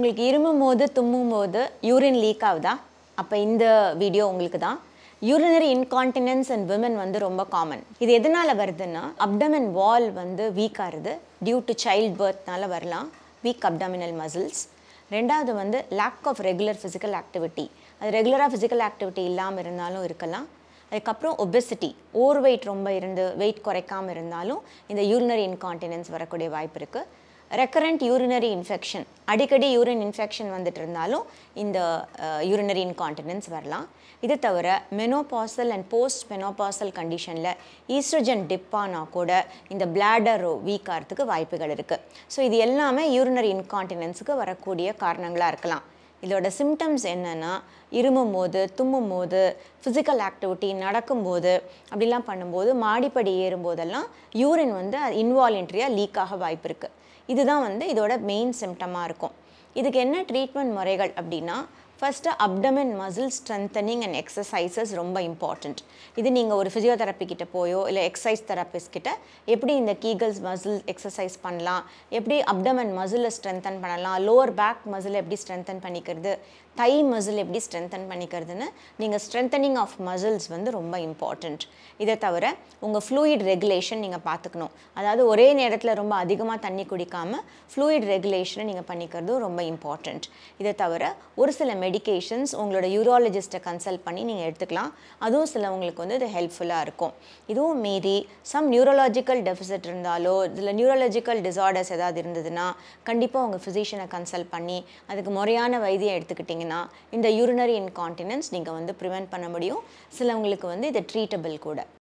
உங்களுக்கு இருமும் போது தும்மும் போது யூரின் லீக் ஆகுதா அப்போ இந்த வீடியோ உங்களுக்கு தான் யூரினரி இன்கான்டினன்ஸ் அண்ட் விமன் வந்து ரொம்ப காமன் இது எதனால் வருதுன்னா அப்டமன் வால் வந்து வீக் ஆகுது டியூ டு சைல்ட் பர்த்னால வரலாம் வீக் அப்டமினல் மசில்ஸ் ரெண்டாவது வந்து lack of regular physical activity அது ரெகுலராக ஃபிசிக்கல் ஆக்டிவிட்டி இல்லாமல் இருந்தாலும் இருக்கலாம் அதுக்கப்புறம் ஒபெசிட்டி ஓவர் வெயிட் ரொம்ப இருந்து வெயிட் குறைக்காமல் இருந்தாலும் இந்த யூரினரி இன்கான்டினன்ஸ் வரக்கூடிய வாய்ப்பு இருக்குது ரெக்கரண்ட் யூரினரி இன்ஃபெக்ஷன் அடிக்கடி யூரின் இன்ஃபெக்ஷன் வந்துட்டு இருந்தாலும் இந்த யூரினரி இன்கான்டினன்ஸ் வரலாம் இது தவிர மெனோபாசல் அண்ட் போஸ்ட் மெனோபாசல் கண்டிஷனில் ஈஸ்ட்ரஜன் டிப் ஆனால் கூட இந்த பிளாடர் வீக் ஆகிறதுக்கு வாய்ப்புகள் இருக்குது ஸோ இது எல்லாமே யூரினரி இன்கான்டினன்ஸுக்கு வரக்கூடிய காரணங்களாக இருக்கலாம் இதோட சிம்டம்ஸ் என்னென்னா இருமும் போது தும்மும் போது ஃபிசிக்கல் ஆக்டிவிட்டி நடக்கும்போது அப்படிலாம் பண்ணும்போது மாடிப்படி ஏறும்போதெல்லாம் யூரின் வந்து இன்வாலண்ட்ரியாக லீக் ஆக வாய்ப்பு இருக்குது இதுதான் வந்து இதோட மெயின் சிம்டமாக இருக்கும் இதுக்கு என்ன ட்ரீட்மெண்ட் முறைகள் அப்படின்னா first abdomen muscle strengthening and exercises ரொம்ப இம்பார்ட்டண்ட் இது நீங்கள் ஒரு ஃபிசியோதெரப்பி கிட்ட போயோ இல்லை எக்ஸசைஸ் தெரப்பிஸ்ட் கிட்ட எப்படி இந்த கீகல்ஸ் மசில் எக்ஸசைஸ் பண்ணலாம் எப்படி அப்டமன் மசிலை ஸ்ட்ரென்தன் பண்ணலாம் லோவர் பேக் மசில் எப்படி ஸ்ட்ரென்தன் பண்ணிக்கிறது தை மசில் எப்படி ஸ்ட்ரென்தன் பண்ணிக்கிறதுன்னு நீங்கள் ஸ்ட்ரென்தனிங் ஆஃப் மசில்ஸ் வந்து ரொம்ப இம்பார்ட்டண்ட் இதை தவிர உங்கள் ஃப்ளூயிட் ரெகுலேஷன் நீங்கள் பார்த்துக்கணும் அதாவது ஒரே நேரத்தில் ரொம்ப அதிகமாக தண்ணி குடிக்காமல் ஃப்ளூயிட் ரெகுலேஷனை நீங்கள் பண்ணிக்கிறதும் ரொம்ப இம்பார்ட்டண்ட் இதை தவிர ஒரு சில மெடிகேஷன்ஸ் உங்களோட யூராலஜிஸ்ட்டை கன்சல்ட் பண்ணி நீங்கள் எடுத்துக்கலாம் அதுவும் சிலவங்களுக்கு வந்து இது ஹெல்ப்ஃபுல்லாக இருக்கும் இதுவும் மீறி சம் நியூரலாஜிக்கல் டெஃபிசிட் இருந்தாலோ இதில் நியூரலாஜிக்கல் டிசார்டர்ஸ் ஏதாவது இருந்ததுன்னா கண்டிப்பாக உங்கள் ஃபிசிஷியனை கன்சல்ட் பண்ணி அதுக்கு முறையான வைத்தியம் எடுத்துக்கிட்டிங்கன்னா இந்த யூரினரி இன்கான்டினன்ஸ் நீங்கள் வந்து ப்ரிவெண்ட் பண்ண முடியும் சிலவங்களுக்கு வந்து இது ட்ரீட்டபிள் கூட